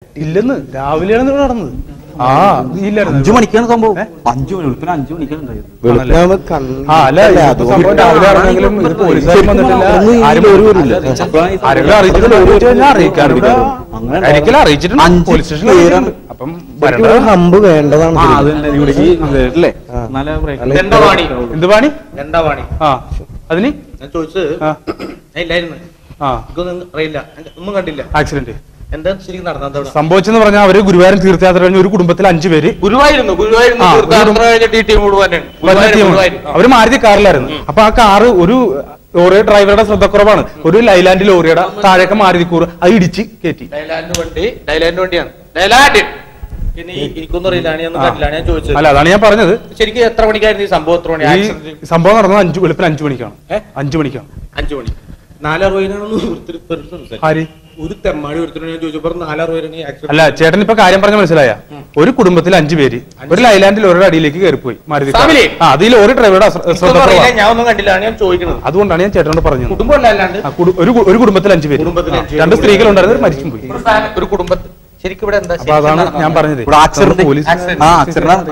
ഇല്ലെന്ന് രാവിലെയാണ് ഇവിടെ നടന്നത് ആ നീ ഇല്ലായിരുന്നു അഞ്ചു മണിക്കാണ് സംഭവം അഞ്ചു മണി വെളുപ്പിന് അഞ്ചു മണിക്കാണ് ഉണ്ടായത് വെളുപ്പിനാവുമ്പോ കണ്ണ് ആ അല്ല ഇതിപ്പോ സംഭവം രാവിലെ ആണെങ്കിലും ഇത് പോലീസുകാരും വന്നിട്ടില്ല ആരും ആരെങ്കിലും അറിയിച്ചിട്ടില്ല ഒരു ചോദിച്ചു കഴിഞ്ഞാൽ അറിയിക്കാറ് ഇവിടെ അങ്ങനെ ഒരിക്കലും അറിയിച്ചിട്ടുണ്ട് അഞ്ച് പോലീസ് സ്റ്റേഷനിൽ പേരാണ്. അറിയിച്ചിട്ടുണ്ട്. അപ്പം ശരിക്കും വരണ്ട ഒരു ഹമ്പ് വേണ്ടതാണ് ആ ശരിക്കും. അത് തന്നെ ഇവിടേക്ക് അല്ലേ നല്ല ബ്രേക്ക് എന്താ വാണി എന്ത് പണി എന്താ വാണി ആ അതിന് ഞാൻ ചോദിച്ചത് ആ ഞാൻ ഇല്ലായിരുന്നു ആ എനിക്കൊന്നും അറിയില്ല എനിക്ക് ഒന്നും കണ്ടില്ല ആക്സിഡന്റ് എന്താ ശരിക്കും നടന്നത് അവിടെ സംഭവിച്ചെന്ന് പറഞ്ഞാൽ അവര് ഗുരുവായൂർ തീർത്ഥയാത്ര കഴിഞ്ഞ ഒരു കുടുംബത്തിൽ അഞ്ചു പേര് ഗുരുവായിരുന്നു ഗുരുവായിരുന്നു ആ, തീർത്ഥാടനം കഴിഞ്ഞിട്ട് ഈ ടീം മുഴുവൻ വലിയ ടീമാണ്. അവര് മാരുതി കാറിലായിരുന്നു അപ്പൊ ആ കാറ് ഒരു ലോറി ഡ്രൈവറുടെ ശ്രദ്ധക്കുറവാണ് ഒരു ലൈലാൻഡ് ലോറിയുടെ താഴേക്ക് മാരുതി കൂറ് അത് ഇടിച്ച് കയറ്റി ഡൈലാൻഡ് വണ്ടി ഡൈലാൻഡ് വണ്ടിയാണ് ഡൈലാൻഡ് ഇനി എനിക്കൊന്നും അറിയില്ല ഞാൻ ഒന്നും ആ. കണ്ടില്ല ഞാൻ ചോദിച്ചത് അല്ല അതാണ് ഞാൻ പറഞ്ഞത് ശരിക്കും എത്ര മണിക്കായിരുന്നു ഈ സംഭവം എത്ര മണി ഈ ആക്സിഡന്റ് സംഭവം നടന്നത് അഞ്ചു വെളുപ്പിന് അഞ്ചു മണിക്കാണ് ഏ? അഞ്ചു മണിക്കാണ് അഞ്ചു മണി നാലറുപതിനാണെന്ന് ഒരുത്തര് പേര് സംസാരിച്ചു. ആര് ഒരു തെമ്മാടി ഒരുത്തരോട് ഞാൻ ചോദിച്ചപ്പോൾ നാലറുപതിനാണ് ഈ ആക്സിഡന്റ് അല്ല ചേട്ടൻ ഇപ്പൊ കാര്യം പറഞ്ഞ മനസ്സിലായ ഒരു കുടുംബത്തിൽ അഞ്ചു പേര് ഒരു ലൈലാൻഡ് ലോറിയുടെ അടിയിലേക്ക് കയറിപ്പോയി മാരുതി കാർ. ഫാമിലി? ആ അത് ഈ ലോറി ഡ്രൈവറുടെ അശ്ര- എനിക്കൊന്നും അറിയില്ല ശ്രദ്ധക്കുറവാണ് ഞാൻ ഒന്നും കണ്ടില്ല ഞാൻ ചോദിക്കുന്നത് അതുകൊണ്ടാണ് ഞാൻ ചേട്ടനോട് പറഞ്ഞത് കുടുംബമല്ല അല്ലാണ്ട് ആ, കുടു- ഒരു കു- ഒരു കുടുംബത്തിൽ അഞ്ചു പേര് കുടുംബത്തിൽ ആ, അഞ്ച് പേര് രണ്ട് സ്ത്രീകളുണ്ടായിരുന്നു ഒരു മരിച്ചും പോയി ഒരു ഫാമി- ഒരു കുടുംബത്തിൽ ശരിക്കും ഇവിടെ എന്താ അപ്പൊ അതാണ് ഞാൻ പറഞ്ഞത് ഇവിടെ ആക്സിഡന്റ് പോലീസ് ആക്സിഡന്റ്. ആ ആക്സിഡന്റ്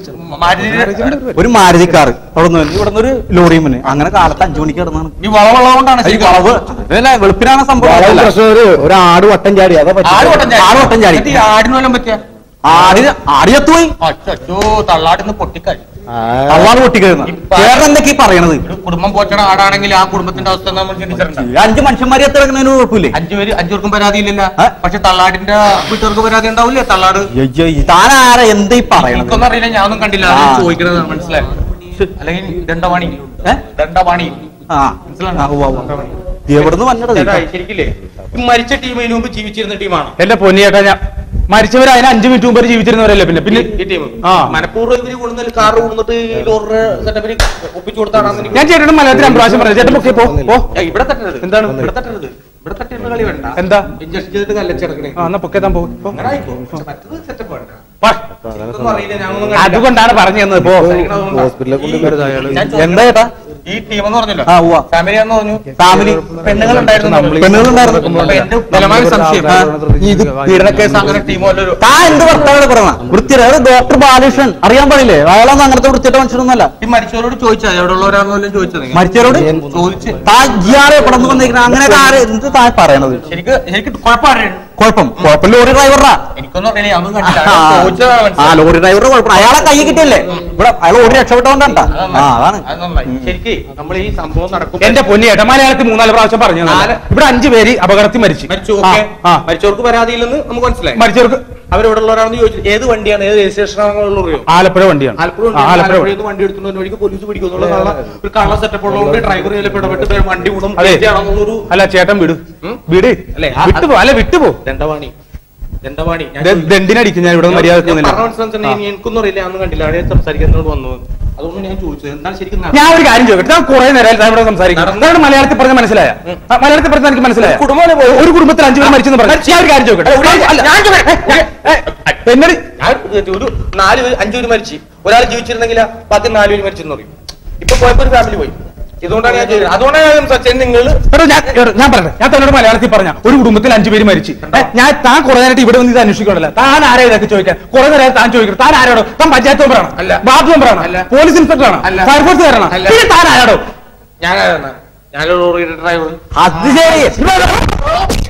മാരുതി ഒരു മാരുതി കാർ അവിടെ നിന്ന് ഇവിടെ നിന്ന് ഒരു ലോറി മുന്നേ അങ്ങനെ കാലത്ത് അഞ്ചു മണിക്ക് കിടന്നാണ് ഈ വളവുള്ളതുകൊണ്ടാണ് ഈ വളവ് അതല്ല വെളുപ്പിനാണ് സംഭവം വളരെ അതല്ല. പ്രശ്നം ഒരു ഒരു ആട് വട്ടം ചാടി അതാ പറ്റി ആട് വട്ടം ചാടി. ആട് വട്ടം ചാടി. എന്നിട്ട് ഈ ആടിന് വല്ലതും പറ്റിയ ആടിന് ആടിയത്തുപോയി അച്ചോ തള്ളാടിന്ന് പൊട്ടിക്കാരി അള്ളാണ് പൊട്ടിക്കരുന്ന ഇപ്പൊ- വേറെ എന്തൊക്കെയാ പറയണത് ഒരു കുടുംബം പോറ്റണ ആടാണെങ്കിൽ ആ കുടുംബത്തിന്റെ അവസ്ഥ നമ്മൾ ചിന്തിച്ചിട്ടുണ്ട് ഈ അഞ്ച് മനുഷ്യന്മാരെ എത്ര കിടക്കുന്നതിന് കുഴപ്പമില്ലേ അഞ്ചു പേര് അഞ്ചു പേർക്കും പരാതിയില്ലല്ല ഏ? പക്ഷെ തള്ളാടിന്റെ വീട്ടുകാർക്ക് പരാതി ഉണ്ടാവില്ലേ തള്ളാട് അയ്യോ, ഈ താൻ ആരാ എന്താ ഈ പറയണത് എനിക്കൊന്നും അറിയില്ല ഞാൻ ഒന്നും കണ്ടില്ല ആ. ചോദിക്കണത് മനസ്സിലായി അല്ലെങ്കിൽ ദണ്ഡവാണി ഏ? ദണ്ഡവാണി ആ ആ, ഉവ്വ് ഉവ്വ്. എവിടുന്ന് വന്നത് ചേട്ടാ, ശരിക്കില്ലേ ഈ മരിച്ച ടീം ഇതിനു മുമ്പ് ജീവിച്ചിരുന്ന ടീമാണ് എന്റെ പൊന്നിയേട്ടാ ഞാൻ മരിച്ചവർ അതിന് അഞ്ചു മിനിറ്റ് മുമ്പ് ജീവിച്ചിരുന്നവരല്ലേ പിന്നെ പിന്നെ ഈ ടീം ആ. മനഃപൂർവ്വം ഇവര് കൊണ്ടുവന്ന കാറ് കൊണ്ടുവന്നിട്ട് ഈ ലോറിയുടെ സെറ്റപ്പിന് ഒപ്പിച്ചു കൊടുത്താണെന്ന് എനിക്ക് ഞാൻ ചേട്ടനോട് മലയാളത്തിൽ രണ്ട് പ്രാവശ്യം പറഞ്ഞു ചേട്ടൻ പൊക്കെ പോ പോ ഏ, ഇവിടെ തട്ടരുത് എന്താണ്? ഇവിടെ തട്ടരുത് ഇവിടെ തട്ടിയിരുന്ന കളി വേണ്ട എന്താ? ഇഞ്ചക്ഷൻ ചെയ്തിട്ട് കല്ലച്ചടക്കണേ ആ എന്നാ പൊക്കെ താൻ പോ പോ. അങ്ങനെ ആയിക്കോ പക്ഷെ മറ്റത് സെറ്റപ്പ് വേണ്ട പോ. ഇതൊന്നും അറിയില്ല ഞാനൊന്നും കണ്ടില്ല. അതുകൊണ്ടാണ് പറഞ്ഞു തന്നത് പോ ഹോസ്പിറ്റലിൽ കൊണ്ടുവരുന്നത് അയാള് ഞാൻ ചോദിക്കുന്നത് എന്താ ചേട്ടാ ഈ ടീം എന്ന് പറഞ്ഞല്ലോ ആ, ഉവ്വ. ഫാമിലി എന്ന് പറഞ്ഞു ഫാമിലി പെണ്ണുങ്ങൾ ഉണ്ടായിരുന്നു പെണ്ണുങ്ങളുണ്ടായിരുന്നു. അപ്പൊ എന്റെ ബലമായ സംശയം ആ, ഇത് പീഡന കേസ് അങ്ങനെ ടീമോ അല്ലൊരു താൻ എന്ത് വർത്തമാനം പറയണ വൃത്തിയുടെ ഡോക്ടർ ബാലകൃഷ്ണൻ അറിയാൻ പാടില്ലേ അയാളൊന്നും അങ്ങനത്തെ വൃത്തിയുടെ മനുഷ്യനൊന്നല്ല ഈ മരിച്ചവരോട് ചോദിച്ചാ എവിടെ ഉള്ളവരാണെന്നല്ലോ ചോദിച്ചത് നിങ്ങൾ. മരിച്ചവരോട് ചോദിച്ച് താൻ ഇയാളെ കടന്നു വന്നിരിക്കണ അങ്ങനെ ആര് എന്ത് താൻ പറയണത് ശരിക്ക് ശരിക്ക് കുഴപ്പമാണ് കുഴപ്പം കുഴപ്പം ലോറി ഡ്രൈവറാ എനിക്കൊന്നും അറിയില്ല ഞാൻ ഒന്നും കണ്ടില്ല ആ, ഞാൻ ചോദിച്ചതാണ് ആ മനസ്സിലായത്. ലോറി ഡ്രൈവറുടെ കുഴപ്പം അയാളെ കൈ കിട്ടിയല്ലേ ഇവിടെ അയാൾ ഓടി രക്ഷപ്പെട്ടോണ്ടാ അത് ആ നന്നായി. അതാണ് അത് നന്നായി. ശരിക്ക് നമ്മൾ ഈ സംഭവം നടക്കും എന്റെ പൊന്നിയേട്ടാ മലയാളത്തിൽ മൂന്നാല് പ്രാവശ്യം പറഞ്ഞു തന്നത്. നാല്. ഇവിടെ അഞ്ചു പേര് അപകടത്തിൽ മരിച്ചു മരിച്ചു ആ, ഓക്കെ ആ. മരിച്ചവർക്ക് പരാതിയില്ലെന്ന് നമുക്ക് മനസ്സിലായി മരിച്ചവർക്ക് അവരെവിടെ ഉള്ളവരാണെന്ന് ചോദിച്ചു ഏത് വണ്ടിയാണ് ഏത് രജിസ്ട്രേഷൻ ആണെന്നുള്ള അറിയോ ആലപ്പുഴ വണ്ടിയാണ് ആലപ്പുഴ ആ, ആലപ്പുഴ ആലപ്പുഴയിൽ നിന്ന് വണ്ടി എടുത്തുകൊണ്ട് വഴിക്ക് പോലീസ് പിടിക്കുന്നുള്ള കള്ള ഒരു കള്ള സെറ്റപ്പ് ഉള്ളതുകൊണ്ട് ഡ്രൈവർ ഇതിൽ ഇടപെട്ട് വേറെ വണ്ടി വിടും അതെ തെറ്റാണെന്നുള്ളൊരു അല്ല ചേട്ടൻ വിട് ഉം? വിട് അല്ലേ, ആ- വിട്ടുപോ അല്ല വിട്ടുപോ ദണ്ഡവാണി ദണ്ഡവാണി ഞാൻ ദ- ദണ്ഡിനടിക്കും ഞാൻ ഇവിടെ മര്യാദ ഞാൻ പറഞ്ഞ മനസ്സിലാക്കി ഇനി എനിക്കൊന്നും അറിയില്ല ഞാൻ ഒന്നും കണ്ടില്ല അവിടെ സംസാരിക്കുന്നതോട് വന്നു അതുകൊണ്ട് ഞാൻ ചോദിച്ചത് എന്താണ് ശരിക്കും നടന്നത്? ഞാൻ ഒരു കാര്യം ചോദിക്കട്ടെ ഞാൻ കുറെ നേരം താൻ ഇവിടെ സംസാരിക്കും എന്താണ് മലയാളത്തിൽ പറഞ്ഞ മനസ്സിലായ ആ, മലയാളത്തിൽ പറഞ്ഞ എനിക്ക് മനസ്സിലായ കുടുംബം പോലെ ഒരു കുടുംബത്തിൽ അഞ്ചു പേർ മരിച്ചെന്ന് പറഞ്ഞു ഞാൻ ഒരു കാര്യം ചോദിക്കട്ടെ ഒരു- അല്ല, ഞാൻ ചോദിക്കട്ടെ. ഏ, ഏ, എന്നോട് ഞാൻ ഒരു നാല് പേര് അഞ്ചു പേര് മരിച്ചു ഒരാൾ ജീവിച്ചിരുന്നെങ്കിൽ ബാക്കി നാല് പേര് മരിച്ചെന്ന് പറയും ഇപ്പൊ പോയപ്പോ ഒരു ഫാമിലി പോയി ഇതുകൊണ്ടാണ് ഞാൻ ചെയ്തത് അതുകൊണ്ടാണ് ഞാൻ സംസാരിച്ചത് നിങ്ങൾ എടോ, ഞാൻ എടോ, ഞാൻ പറയട്ടെ ഞാൻ തന്നോട് മലയാളത്തിൽ പറഞ്ഞ ഒരു കുടുംബത്തിൽ അഞ്ചു പേര് മരിച്ചു ഏ, ഞാൻ താൻ കുറെ നേരമായിട്ട് ഇവിടെ വന്ന് ഇത് അന്വേഷിക്കണല്ലോ താൻ ആരാ ഇതൊക്കെ ചോദിക്കാൻ കുറെ നേരം താൻ ചോദിക്കണം താൻ ആരാടോ താൻ പഞ്ചായത്ത് മെമ്പറാണ് അല്ല. വാർഡ് മെമ്പറാണ് അല്ല. പോലീസ് ഇൻസ്പെക്ടറാണ് അല്ല. ഫയർഫോഴ്സുകാരാണ് അല്ല. പിന്നെ താൻ ആരാടോ ഞാനാണ് ഞാനൊരു ലോറിയുടെ ഡ്രൈവർ അത് ശരി